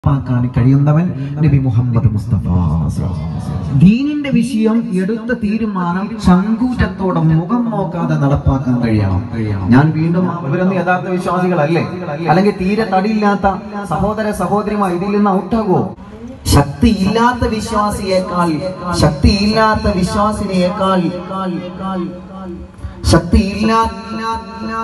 ാക്കാൻ കഴിയുന്നവൻ നബി മുഹമ്മദ് മുസ്തഫ ദീനിന്റെ വിഷയം എടുത്ത തീരുമാനം ചങ്കൂറ്റത്തോടെ മുഖം നോക്കാതെ നടപ്പാക്കാൻ കഴിയണം ഞാൻ വീണ്ടും ഇവരൊന്നും യഥാർത്ഥ വിശ്വാസികളല്ലേ അല്ലെങ്കിൽ തീരെ തടിയില്ലാത്ത സഹോദര സഹോദരിമാർ ഇതിൽ നിന്ന് ഔട്ടാകുമോ ശക്തിയില്ലാത്ത വിശ്വാസിയേക്കാൾ ശക്തിയില്ലാത്ത വിശ്വാസിനേക്കാൾ ശക്തിയില്ലാത്ത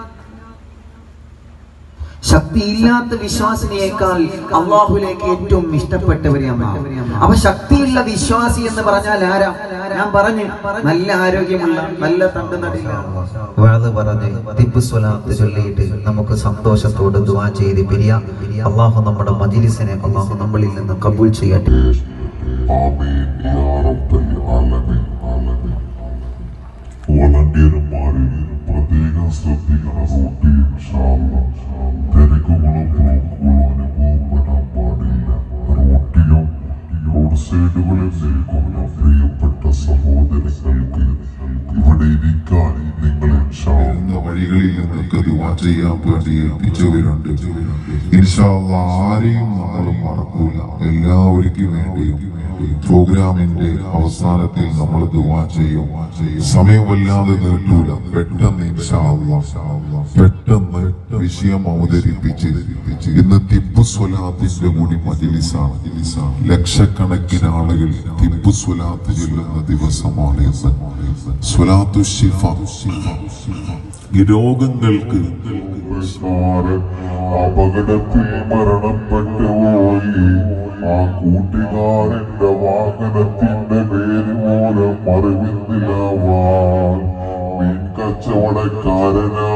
ശക്തിയില്ലാത്ത വിശ്വാസിനേക്കാൾ അള്ളാഹുലേക്ക് ഏറ്റവും ഇഷ്ടപ്പെട്ടവരെയാണ് അപ്പൊ ശക്തിയുള്ള വിശ്വാസി എന്ന് പറഞ്ഞാൽ ആരാ ഞാൻ പറഞ്ഞു നല്ല ആരോഗ്യമുള്ള നല്ല തണ്ട് നടില്ല വാത് പറഞ്ഞ് തിബ് സ്വലാത്ത് ചൊല്ലിയിട്ട് നമുക്ക് സന്തോഷത്തോട് ദുആ ചെയ്ത് പിരിയാം അള്ളാഹു നമ്മുടെ മജിലിസിനെ അള്ളാഹു നമ്മളിൽ നിന്ന് കബൂൽ ചെയ്യട്ടെ ആമീൻ യാ റബ്ബൽ ആലമീൻ ആലമീൻ വളണ്ടിയർമാരിൽ പ്രത്യേകം ശ്രദ്ധിക്കണം റൂട്ടി ഇൻഷാല്ലാ തിരക്കുകളും ബ്ലോക്കുകളും അനുഭവപ്പെടാൻ പാടില്ല റൂട്ടിലും റോഡ് സൈഡുകളിൽ നിൽക്കുന്ന പ്രിയപ്പെട്ട സഹോദരങ്ങൾക്ക് ഇവിടെ ഇരിക്കാൻ നിങ്ങൾ ഇൻഷാല്ലാ എന്ന വഴികളിൽ നിന്നൊക്കെ ദുവാ ചെയ്യാൻ വേണ്ടി ഏൽപ്പിച്ചവരുണ്ട് ഇൻഷാല്ല ആരെയും നമ്മൾ മറക്കൂല എല്ലാവർക്കും വേണ്ടിയും പ്രോഗ്രാമിന്റെ അവസാനത്തിൽ നമ്മൾ ദുവാ ചെയ്യും സമയമല്ലാതെ നീട്ടൂല പെട്ടെന്ന് ഇൻഷാല്ല പെട്ടെന്ന് വിഷയം അവതരിപ്പിച്ച് ഇന്ന് തിബു സ്വലാത്തിന്റെ കൂടി മജിലിസാണ് ലക്ഷക്കണക്കിന് ആളുകൾ തിബു സ്വലാത്ത് ചൊല്ലുന്ന ദിവസമാണ് ഇന്ന് സ്വലാത്തു ഷിഫ ഈ രോഗങ്ങൾക്ക് കൂട്ടുകാരൻ അപകടത്തിൽ മരണപ്പെട്ടു പോയി ആ കൂട്ടുകാരന്റെ വാഹനത്തിന്റെ പേര് മൂലം അറിവിന്നിലാവാൻ മീൻ കച്ചവടക്കാരനാ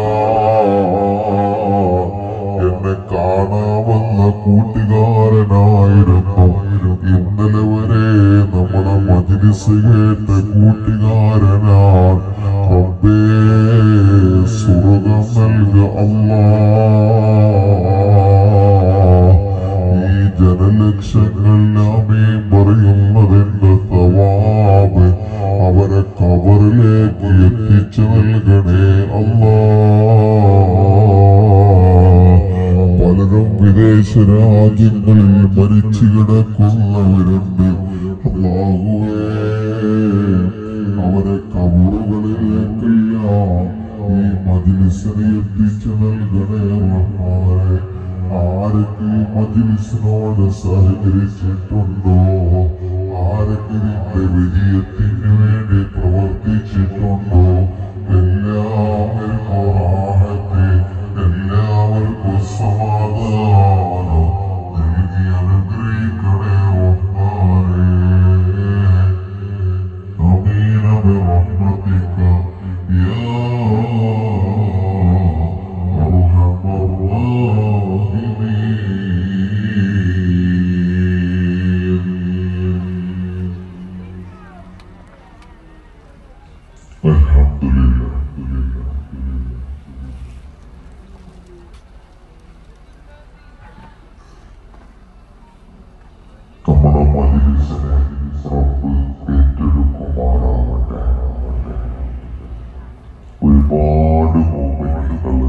എന്നെ കാണാവുന്ന കൂട്ടുകാരനായിരുന്നു ഇന്നലെ വരെ നമ്മുടെ മജിലിസ് കേട്ട കൂട്ടുകാരനാ റബ്ബേ സ്വർഗം നൽക അല്ലാ ഈ ജനലക്ഷങ്ങളാമേ പറയുന്നതെന്റെ സവാബ് അവരെ കവറിലേക്ക് എത്തിച്ചു നൽകണേ അല്ലാ പലരും വിദേശ രാജ്യങ്ങളിൽ മരിച്ചു കിടക്കുന്നവരുണ്ട് അല്ലാഹുവേ അവരെ കബറുകളിലേക്കെല്ലാം ഈ മജിലിസിനെ എത്തിച്ചു നൽകണേ റഹ്മാനെ ആരൊക്കെ ഈ മജിലിസിനോട് സഹകരിച്ചിട്ടുണ്ടോ ആരൊക്കെ ഇതിന്റെ വിജയത്തിന് വേണ്ടി പ്രവർത്തിച്ചിട്ടുണ്ടോ എല്ലാവർക്കും റാഹത്ത് എല്ലാവർക്കും സമാധാനം നൽകി അനുഗ്രഹിക്കണേ റഹ്മാനേ آمين برحمتك يا أرحم الراحمين الحمد لله നമ്മുടെ മജിലിസിനെ റബ്ബ് ഏറ്റെടുക്കുമാറാവട്ടെ ഒരുപാട് മൂമെന്റുകൾ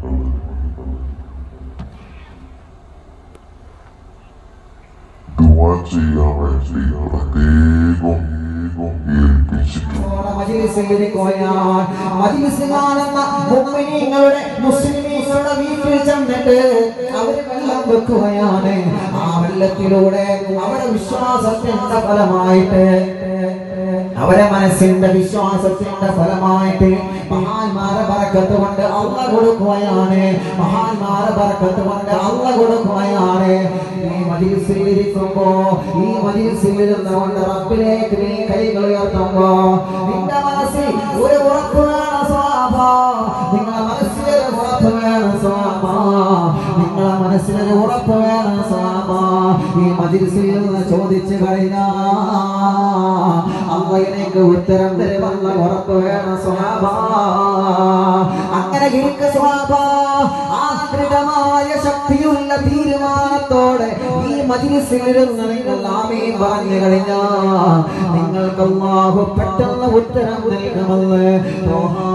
ദുവാ ചെയ്യാൻ വേണ്ടി പ്രത്യേകം ഏൽപ്പിച്ചിട്ടുണ്ട് മജിലിസ് കാണുന്ന മുഅ്മിനീങ്ങളുടെ മുസ്ലിമീങ്ങളുടെ വീട്ടിൽ ചെന്നിട്ട് അവര് വെള്ളം വെക്കുകയാണ് ആ വെള്ളത്തിലൂടെ അവരുടെ വിശ്വാസത്തിന്റെ ഫലമായിട്ട് അവരെ മനസ്സിന്റെ വിശ്വാസത്തിന്റെ ഫലമായിട്ട് മഹാന്മാരെ പറക്കത്ത് കൊണ്ട് അള്ള കൊടുക്കുകയാണ് മഹാന്മാരെ പറക്കത്ത് കൊണ്ട് അള്ള കൊടുക്കുകയാണ് ഈ മജിലിസിൽ ഇരിക്കുമ്പോ ഈ മജിലിസിൽ ഇരുന്നുകൊണ്ട് റബ്ബിലേക്ക് നീ കൈകൾ ഉയർത്തുമ്പോ നിന്റെ മനസ്സിൽ ഒരു ഉറപ്പ് വേണം സ്വാഭ നിങ്ങളെ മനസ്സിൽ ഒരു ഉറപ്പ് വേണം സ്വാഭ നിങ്ങളെ മനസ്സിൽ ഒരു ഉറപ്പ് വേണം സ്വാഭ ഈ മജിലിസിൽ നിന്ന് ചോദിച്ചു കഴിഞ്ഞാ അള്ളയിലേക്ക് ഉത്തരം തരുമെന്ന ഉറപ്പ് വേണം സ്വാഭ അങ്ങനെ ഇരിക്ക സ്വാഭ ആശ്രിതമായ ശക്തിയുള്ള തീരുമാനത്തോടെ ഈ മജിലിസിലിരുന്ന് നിങ്ങൾ ആമീൻ പറഞ്ഞു കഴിഞ്ഞാ നിങ്ങൾക്ക് അള്ളാഹു പെട്ടെന്ന് ഉത്തരം നൽകുമെന്ന് തോഹാ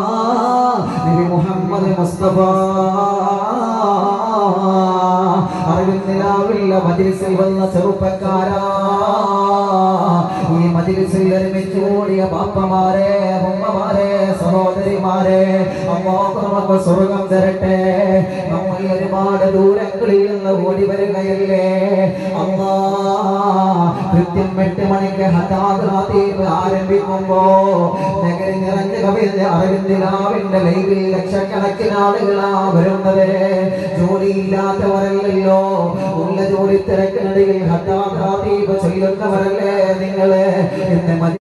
നബി മുഹമ്മദ് മുസ്തഫ അറിവിന്ദിനാവില്ല മജിലിസിൽ വന്ന ചെറുപ്പക്കാരാ ഈ മജിലിസിൽ ഒരുമിച്ച് കൂടിയ പാപ്പമാരെ ഉമ്മമാരെ സഹോദരിമാരെ അമ്മാക്ക് നമുക്ക് സ്വർഗം തരട്ടെ നമ്മൾ ഒരുപാട് ദൂരങ്ങളിൽ നിന്ന് ഓടി വരികയല്ലേ അമ്മാ കൃത്യം എട്ട് മണിക്ക് ഹഠാത് ആരംഭിക്കുമ്പോ നഗരി നിറഞ്ഞ കവിന്റെ അറിവിന്ദിനാവിന്റെ ലൈവിൽ ലക്ഷക്കണക്കിന് ആളുകളാ വരുന്നത് ജോലിയില്ലാത്തവരല്ലല്ലോ ഉള്ള ജോലി തിരക്കിനിടയിൽ ഹഠാത് ചൊല്ലുന്നവരല്ലേ നിങ്ങള് എന്നെ മതി